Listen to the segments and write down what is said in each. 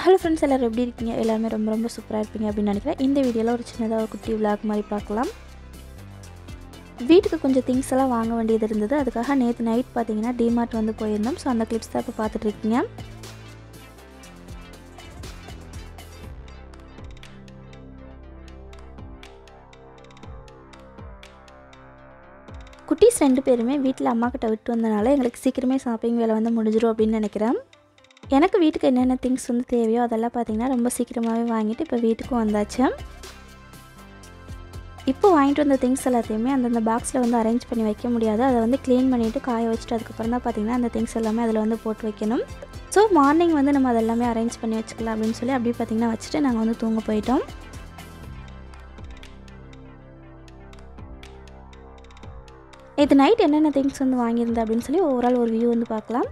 hello friends எல்லோரும் எப்படி இருக்கீங்க எல்லாருமே ரொம்ப ரொம்ப சூப்பராக இருப்பீங்க அப்படின்னு நினைக்கிறேன் இந்த வீடியோவில் ஒரு சின்னதாக ஒரு குட்டி விளாக் மாதிரி பார்க்கலாம் வீட்டுக்கு கொஞ்சம் திங்ஸ் எல்லாம் வாங்க வேண்டியது இருந்தது அதுக்காக நேற்று நைட் பார்த்தீங்கன்னா டிமார்ட் வந்து போயிருந்தோம் ஸோ அந்த கிளிப்ஸ் தான் இப்போ பார்த்துட்டு இருக்கீங்க குட்டீஸ் ரெண்டு பேருமே வீட்டில் அம்மா கிட்ட விட்டு வந்தனால எங்களுக்கு சீக்கிரமே ஷாப்பிங் வேலை வந்து முடிஞ்சிடும் அப்படின்னு நினைக்கிறேன் எனக்கு வீட்டுக்கு என்னென்ன திங்ஸ் வந்து தேவையோ அதெல்லாம் பார்த்திங்கன்னா ரொம்ப சீக்கிரமாகவே வாங்கிட்டு இப்போ வீட்டுக்கும் வந்தாச்சு இப்போ வாங்கிட்டு வந்த திங்ஸ் எல்லாத்தையுமே அந்தந்த பாக்ஸில் வந்து அரேஞ்ச் பண்ணி வைக்க முடியாது அதை வந்து க்ளீன் பண்ணிவிட்டு காய வச்சுட்டு அதுக்கப்புறம் தான் பார்த்திங்கன்னா அந்த திங்ஸ் எல்லாமே அதில் வந்து போட்டு வைக்கணும் ஸோ மார்னிங் வந்து நம்ம அதெல்லாமே அரேஞ்ச் பண்ணி வச்சுக்கலாம் அப்படின்னு சொல்லி அப்படியே பார்த்திங்கன்னா வச்சுட்டு நாங்கள் வந்து தூங்க போயிட்டோம் இது நைட் என்னென்ன திங்ஸ் வந்து வாங்கியிருந்தேன் அப்படின்னு சொல்லி ஓவரால் ஒரு வியூ வந்து பார்க்கலாம்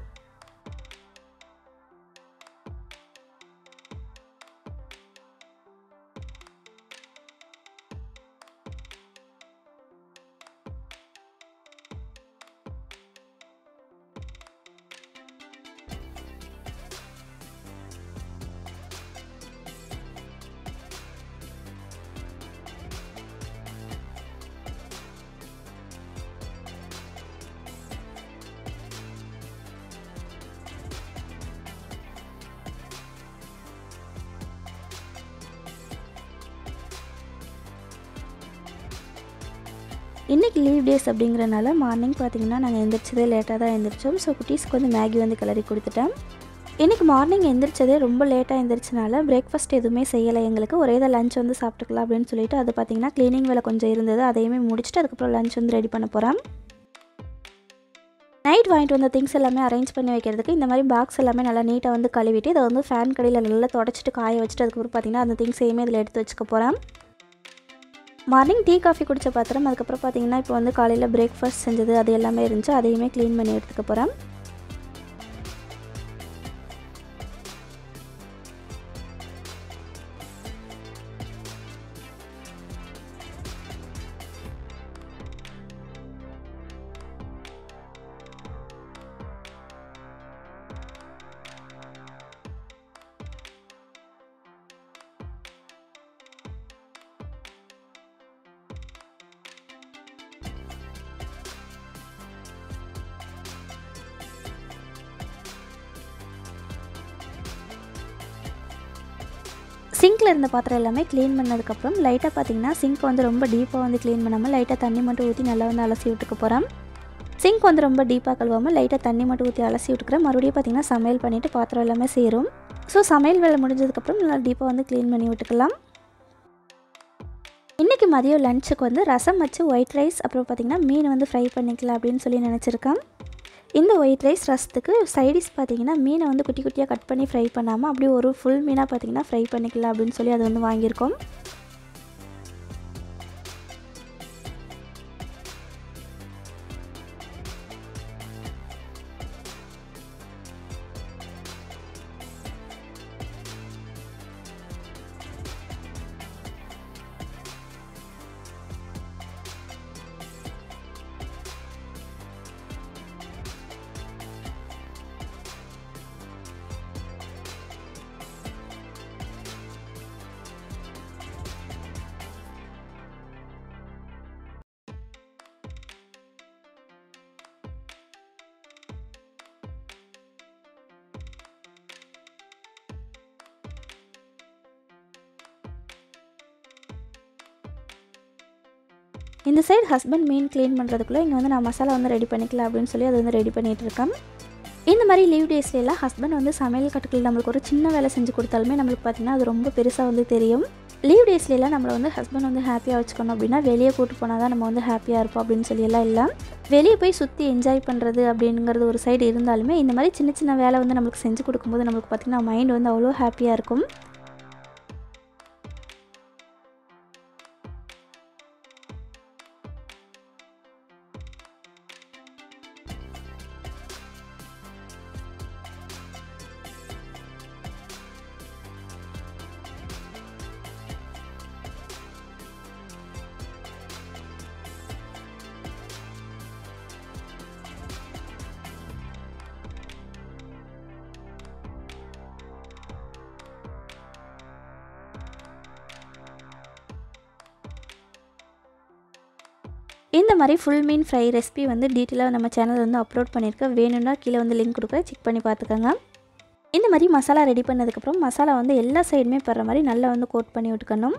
இன்றைக்கி லீவ் டேஸ் அப்படிங்கிறனால மார்னிங் பார்த்தீங்கன்னா நாங்கள் எந்திரிச்சதே லேட்டாக தான் எழுந்திரிச்சோம் ஸோ குட்டீஸ்க்கு வந்து மேகி வந்து கிளறி கொடுத்துட்டேன் இன்றைக்கி மார்னிங் எந்திரிச்சதே ரொம்ப லேட்டாக எந்திரிச்சனால பிரேக்ஃபாஸ்ட் எதுவுமே செய்யலை எங்களுக்கு ஒரே தான் லஞ்ச் வந்து சாப்பிட்டுக்கலாம் அப்படின்னு சொல்லிட்டு அது பார்த்திங்கன்னா க்ளீனிங் வேலை கொஞ்சம் இருந்தது அதையுமே முடிச்சுட்டு அதுக்கப்புறம் லஞ்ச் வந்து ரெடி பண்ண போகிறேன் நைட் வாங்கிட்டு வந்த திங்ஸ் எல்லாமே அரேஞ்ச் பண்ணி வைக்கிறதுக்கு இந்த மாதிரி பாக்ஸ் எல்லாமே நல்லா நீட்டாக வந்து கழுவிட்டு இதை வந்து ஃபேன் கடையில் நல்லா தொடச்சிட்டு காய வச்சுட்டு அதுக்கப்புறம் பார்த்திங்கன்னா அந்த திங்ஸ் எதுவுமே இதில் எடுத்து வச்சுக்க போகிறேன் மார்னிங் டீ காஃபி குடித்த பாத்திரம் அதுக்கப்புறம் பார்த்தீங்கன்னா இப்போ வந்து காலையில் பிரேக்ஃபாஸ்ட் செஞ்சது அது எல்லாமே இருந்துச்சு அதையுமே க்ளீன் பண்ணி எடுத்துக்க போகிறேன் சிங்கில் இருந்த பாத்திரம் எல்லாமே க்ளீன் பண்ணதுக்கப்புறம் லைட்டாக பார்த்தீங்கன்னா சிங்க் வந்து ரொம்ப டீப்பாக வந்து க்ளீன் பண்ணாமல் லைட்டாக தண்ணி மட்டும் ஊற்றி நல்லா வந்து அலசி விட்டுக்க போகிறேன் சிங்க் வந்து ரொம்ப டீப்பாக கழுவாமல் லைட்டாக தண்ணி மட்டும் ஊற்றி அலசி விட்டுக்கிறேன் மறுபடியும் பார்த்தீங்கன்னா சமையல் பண்ணிவிட்டு பாத்திரம் எல்லாமே சேரும் ஸோ சமையல் வேலை முடிஞ்சதுக்கப்புறம் நல்லா டீப்பாக வந்து க்ளீன் பண்ணி விட்டுக்கலாம் இன்றைக்கி மதியம் லஞ்சுக்கு வந்து ரசம் வச்சு ஒயிட் ரைஸ் அப்புறம் பார்த்திங்கன்னா மீன் வந்து ஃப்ரை பண்ணிக்கலாம் அப்படின்னு சொல்லி நினச்சிருக்கேன் இந்த ஒயிட் ரைஸ் ரசத்துக்கு சைடிஸ் பார்த்தீங்கன்னா மீனை வந்து குட்டி குட்டியாக கட் பண்ணி ஃப்ரை பண்ணாமல் அப்படியே ஒரு ஃபுல் மீனாக பார்த்தீங்கன்னா ஃப்ரை பண்ணிக்கலாம் அப்படின்னு சொல்லி அதை வந்து வாங்கியிருக்கோம் இந்த சைடு ஹஸ்பண்ட் மீன் க்ளீன் பண்ணுறதுக்குள்ளே இங்கே வந்து நான் மசாலா வந்து ரெடி பண்ணிக்கலாம் அப்படின்னு சொல்லி அதை வந்து ரெடி பண்ணிகிட்டு இருக்கேன் இந்த மாதிரி லீவ் டேஸ்லாம் ஹஸ்பண்ட் வந்து சமையல் கட்டுக்கள் நம்மளுக்கு ஒரு சின்ன வேலை செஞ்சு கொடுத்தாலுமே நம்மளுக்கு பார்த்திங்கன்னா அது ரொம்ப பெருசாக வந்து தெரியும் லீவ் டேஸ்லாம் நம்மளை வந்து ஹஸ்பண்ட் வந்து ஹாப்பியாக வச்சுக்கணும் அப்படின்னா வெளியே கூட்டு போனால் தான் நம்ம வந்து ஹாப்பியாக இருப்போம் அப்படின்னு சொல்லி எல்லாம் இல்லை வெளியே போய் சுற்றி என்ஜாய் பண்ணுறது அப்படிங்கிறது ஒரு சைடு இருந்தாலுமே இந்த மாதிரி சின்ன சின்ன வேலை வந்து நம்மளுக்கு செஞ்சு கொடுக்கும்போது நம்மளுக்கு பார்த்திங்கன்னா மைண்ட் வந்து அவ்வளோ ஹாப்பியாக இருக்கும் இந்த மாதிரி ஃபுல் மீன் ஃப்ரை ரெசிபி வந்து டீட்டெயிலாக நம்ம சேனல் வந்து அப்லோட் பண்ணியிருக்கேன் வேணும்னா கீழே வந்து லிங்க் கொடுக்குறேன் செக் பண்ணி பார்த்துக்கோங்க இந்த மாதிரி மசாலா ரெடி பண்ணதுக்கப்புறம் மசாலா வந்து எல்லா சைடுமே படுற மாதிரி நல்லா வந்து கோட் பண்ணி விட்டுக்கணும்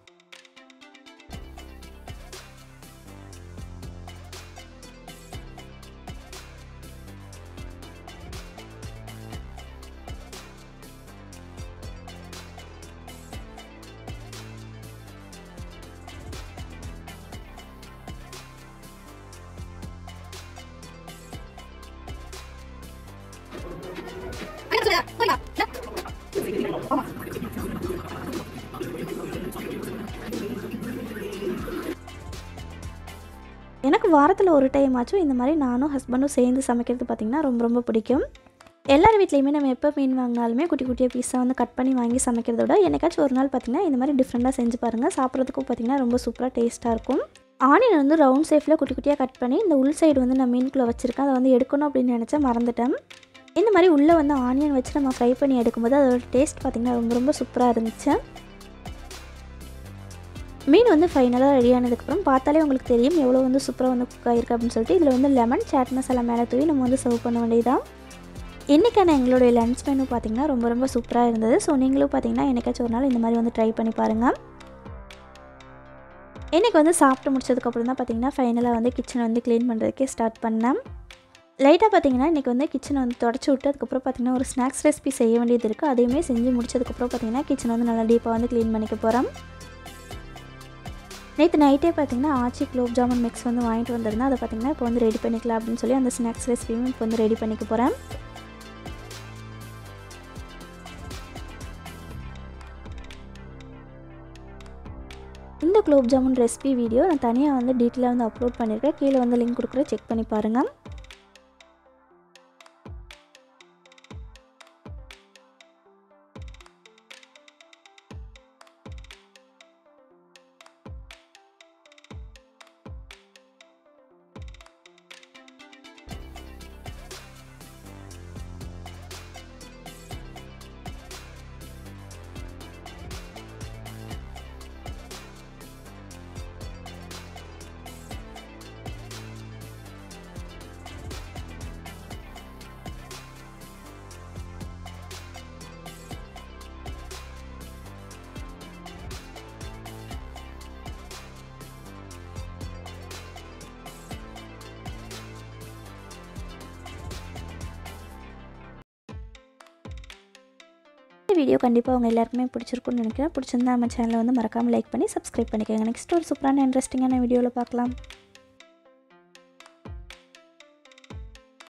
எனக்கு வாரத்தில் ஒரு டைம் ஆச்சும் இந்த மாதிரி நானும் ஹஸ்பண்டும் சேர்ந்து சமைக்கிறது பார்த்திங்கன்னா ரொம்ப ரொம்ப பிடிக்கும் எல்லார் வீட்லேயுமே நம்ம எப்போ மீன் வாங்கினாலுமே குட்டி குட்டியாக பீஸாக வந்து கட் பண்ணி வாங்கி சமைக்கிறத விட என்னைக்காச்சும் ஒரு நாள் பார்த்திங்கன்னா இந்த மாதிரி டிஃப்ரெண்ட்டாக செஞ்சு பாருங்கள் சாப்பிட்றதுக்கும் பார்த்திங்கன்னா ரொம்ப சூப்பராக டேஸ்ட்டாக இருக்கும் ஆனியன் வந்து ரவுண்ட் ஷேப்பில் குட்டி குட்டியாக கட் பண்ணி இந்த உள் சைடு வந்து நான் மீனுக்குள்ளே வச்சுருக்கேன் அதை வந்து எடுக்கணும் அப்படின்னு நினச்சேன் மறந்துட்டேன் இந்த மாதிரி உள்ளே வந்து ஆனியன் வச்சு நம்ம ஃப்ரை பண்ணி எடுக்கும்போது அதோட டேஸ்ட் பார்த்திங்கன்னா ரொம்ப ரொம்ப சூப்பராக இருந்துச்சு மீன் வந்து ஃபைனலாக ரெடி ஆனதுக்கப்புறம் பார்த்தாலே உங்களுக்கு தெரியும் எவ்வளோ வந்து சூப்பராக வந்து குக் ஆகிருக்கு அப்படின்னு சொல்லிட்டு இதில் வந்து லெமன் சாட் மசாலா மேலே தூவி நம்ம வந்து சர்வ் பண்ண வேண்டியதான் இன்றைக்கான எங்களுடைய லன்ச் மெனு பார்த்திங்கன்னா ரொம்ப ரொம்ப சூப்பராக இருந்தது ஸோ நீங்களும் பார்த்தீங்கன்னா என்னைக்காச்சும் ஒரு நாள் இந்த மாதிரி வந்து ட்ரை பண்ணி பாருங்கள் இன்றைக்கி வந்து சாப்பிட்டு முடிச்சதுக்கப்புறம் தான் பார்த்திங்கன்னா ஃபைனலாக வந்து கிச்சனை வந்து க்ளீன் பண்ணுறதுக்கே ஸ்டார்ட் பண்ணேன் லைட்டாக பார்த்தீங்கன்னா இன்றைக்கி வந்து கிச்சனை வந்து தொடச்சி விட்டு அதுக்கப்புறம் பார்த்திங்கன்னா ஒரு ஸ்நாக்ஸ் ரெசிபி செய்ய வேண்டியது இருக்குது அதையுமே செஞ்சு முடிச்சதுக்கப்புறம் பார்த்திங்கன்னா கிச்சனை வந்து நல்லா டீப்பாக வந்து க்ளீன் பண்ணிக்க போகிறேன் நேற்று நைட்டே பார்த்தீங்கன்னா ஆச்சி குலோப் ஜாமுன் மிக்ஸ் வந்து வாங்கிட்டு வந்திருந்தேன் அதை பார்த்தீங்கன்னா இப்போ வந்து ரெடி பண்ணிக்கலாம் அப்படின்னு சொல்லி அந்த ஸ்நாக்ஸ் ரெசிபியும் இப்போ வந்து ரெடி பண்ணிக்க போகிறேன் இந்த குலோப் ஜாமுன் ரெசிபி வீடியோ நான் தனியாக வந்து டீட்டெயிலாக வந்து அப்லோட் பண்ணியிருக்கேன் கீழே வந்து லிங்க் கொடுக்குறேன் செக் பண்ணி பாருங்கள் இந்த வீடியோ கண்டிப்பாக அவங்க எல்லாருக்குமே பிடிச்சிருக்கும்னு நினைக்கிறேன் பிடிச்சிருந்தா நம்ம சேனலை வந்து மறக்காமல் லைக் பண்ணி சப்ஸ்கிரைப் பண்ணிக்கோங்க நெக்ஸ்ட் ஒரு சூப்பரான இன்ட்ரெஸ்டிங்கான வீடியோவில் பார்க்கலாம்